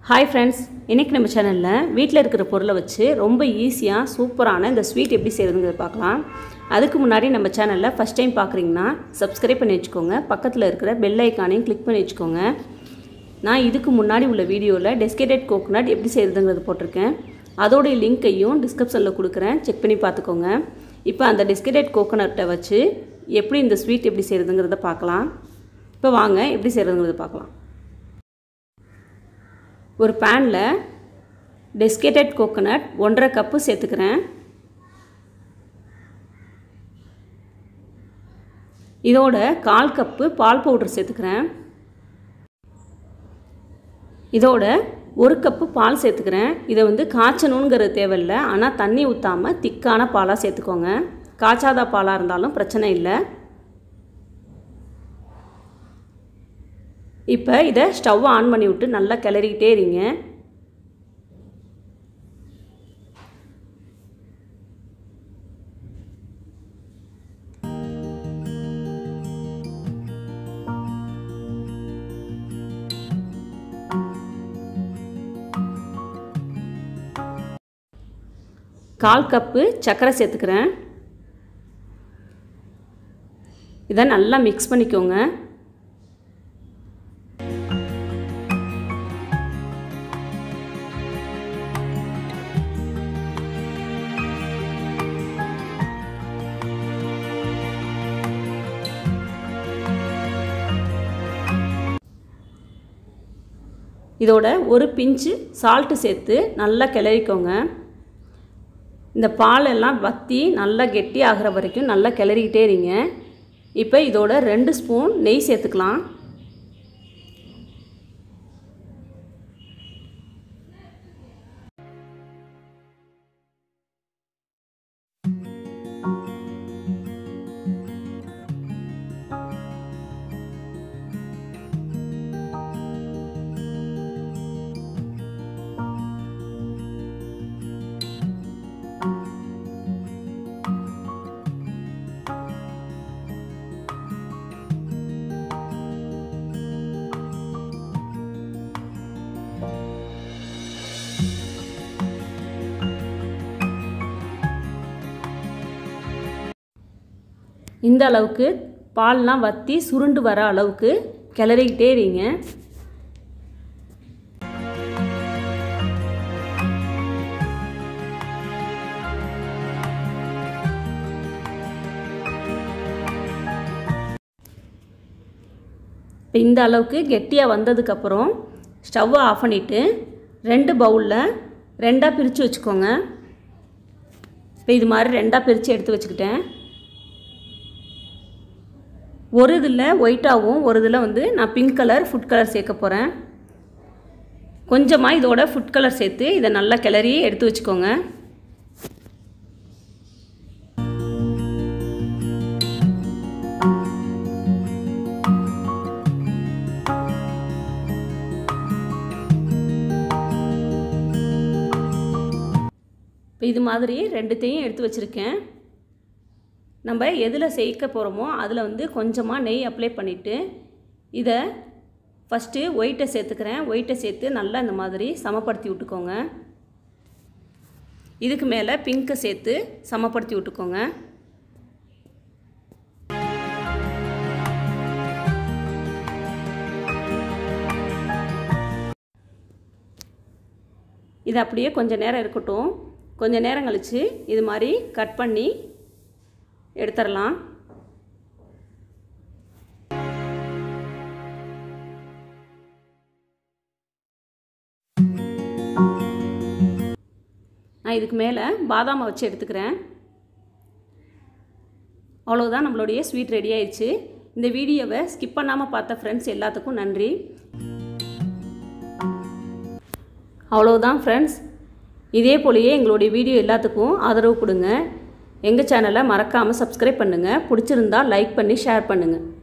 hi friends இன்றைக்கி நம்ம சேனலில் வீட்டில் இருக்கிற பொருளை வச்சு ரொம்ப ஈஸியாக சூப்பரான இந்த ஸ்வீட் எப்படி செய்கிறதுங்கிறத பார்க்கலாம் அதுக்கு முன்னாடி நம்ம சேனலில் ஃபஸ்ட் டைம் பார்க்குறீங்கன்னா சப்ஸ்கிரைப் பண்ணி வச்சுக்கோங்க பக்கத்தில் இருக்கிற பெல் ஐக்கானையும் கிளிக் பண்ணி வச்சுக்கோங்க நான் இதுக்கு முன்னாடி உள்ள வீடியோவில் டெஸ்கேட்டட் கோகோனட் எப்படி செய்கிறதுங்கிறது போட்டிருக்கேன் அதோடைய லிங்க்கையும் டிஸ்கிரிப்ஷனில் கொடுக்குறேன் செக் பண்ணி பார்த்துக்கோங்க இப்போ அந்த டெஸ்கேட்டட் கோகோனட்டை வச்சு எப்படி இந்த ஸ்வீட் எப்படி செய்கிறதுங்கிறத பார்க்கலாம் இப்போ வாங்க எப்படி செய்கிறதுங்கிறத பார்க்கலாம் ஒரு பேனில் டெஸ்கேட்டட் கோகோனட் ஒன்றரை கப்பு சேர்த்துக்கிறேன் இதோட கால் கப்பு பால் பவுடர் சேர்த்துக்கிறேன் இதோட ஒரு கப்பு பால் சேர்த்துக்கிறேன் இதை வந்து காய்ச்சணுங்கிறது தேவையில்லை ஆனால் தண்ணி ஊற்றாமல் திக்கான பாலாக சேர்த்துக்கோங்க காய்ச்சாத பாலாக இருந்தாலும் பிரச்சனை இல்லை இப்போ இதை ஸ்டவ் ஆன் பண்ணி விட்டு நல்லா கிளறிக்கிட்டே இருங்க கால் கப்பு சர்க்கரை சேர்த்துக்கிறேன் இதை நல்லா மிக்ஸ் பண்ணிக்கோங்க இதோட ஒரு பிஞ்சு சால்ட்டு சேர்த்து நல்லா கிளறிக்கோங்க இந்த பாலெல்லாம் வற்றி நல்லா கெட்டி ஆகிற வரைக்கும் நல்லா கிளறிக்கிட்டே இருங்க இப்போ இதோட ரெண்டு ஸ்பூன் நெய் சேர்த்துக்கலாம் இந்த அளவுக்கு பால்லாம் வற்றி சுருண்டு வர அளவுக்கு கிளறிக்கிட்டே இருங்க இப்போ இந்த அளவுக்கு கெட்டியாக வந்ததுக்கப்புறம் ஸ்டவ்வை ஆஃப் பண்ணிவிட்டு ரெண்டு பவுலில் ரெண்டாக பிரித்து வச்சுக்கோங்க இப்போ இது மாதிரி ரெண்டாக பிரித்து எடுத்து வச்சுக்கிட்டேன் ஒரு இதில் ஒயிட்டாகவும் ஒரு இதில் வந்து நான் பிங்க் கலர் ஃபுட் கலர் சேர்க்க போகிறேன் கொஞ்சமாக இதோட ஃபுட் கலர் சேர்த்து இதை நல்லா கிளறி எடுத்து வச்சுக்கோங்க இப்போ இது மாதிரி ரெண்டுத்தையும் எடுத்து வச்சுருக்கேன் நம்ம எதில் சேர்க்க போகிறோமோ அதில் வந்து கொஞ்சமாக நெய் அப்ளை பண்ணிவிட்டு இதை ஃபஸ்ட்டு ஒயிட்டை சேர்த்துக்கிறேன் ஒயிட்டை சேர்த்து நல்லா இந்த மாதிரி சமப்படுத்தி விட்டுக்கோங்க இதுக்கு மேலே பிங்க்கை சேர்த்து சமப்படுத்தி விட்டுக்கோங்க இது அப்படியே கொஞ்சம் நேரம் இருக்கட்டும் கொஞ்சம் நேரம் கழித்து இது மாதிரி கட் பண்ணி எடுத்துடலாம் நான் இதுக்கு மேலே பாதாமை வச்சு எடுத்துக்கிறேன் அவ்வளோதான் நம்மளுடைய ஸ்வீட் ரெடி ஆயிடுச்சு இந்த வீடியோவை ஸ்கிப் பண்ணாமல் பார்த்த ஃப்ரெண்ட்ஸ் எல்லாத்துக்கும் நன்றி அவ்வளோதான் ஃப்ரெண்ட்ஸ் இதே போலயே எங்களுடைய வீடியோ எல்லாத்துக்கும் ஆதரவு கொடுங்க எங்கள் சேனலை மறக்காமல் சப்ஸ்கிரைப் பண்ணுங்கள் பிடிச்சிருந்தா லைக் பண்ணி ஷேர் பண்ணுங்கள்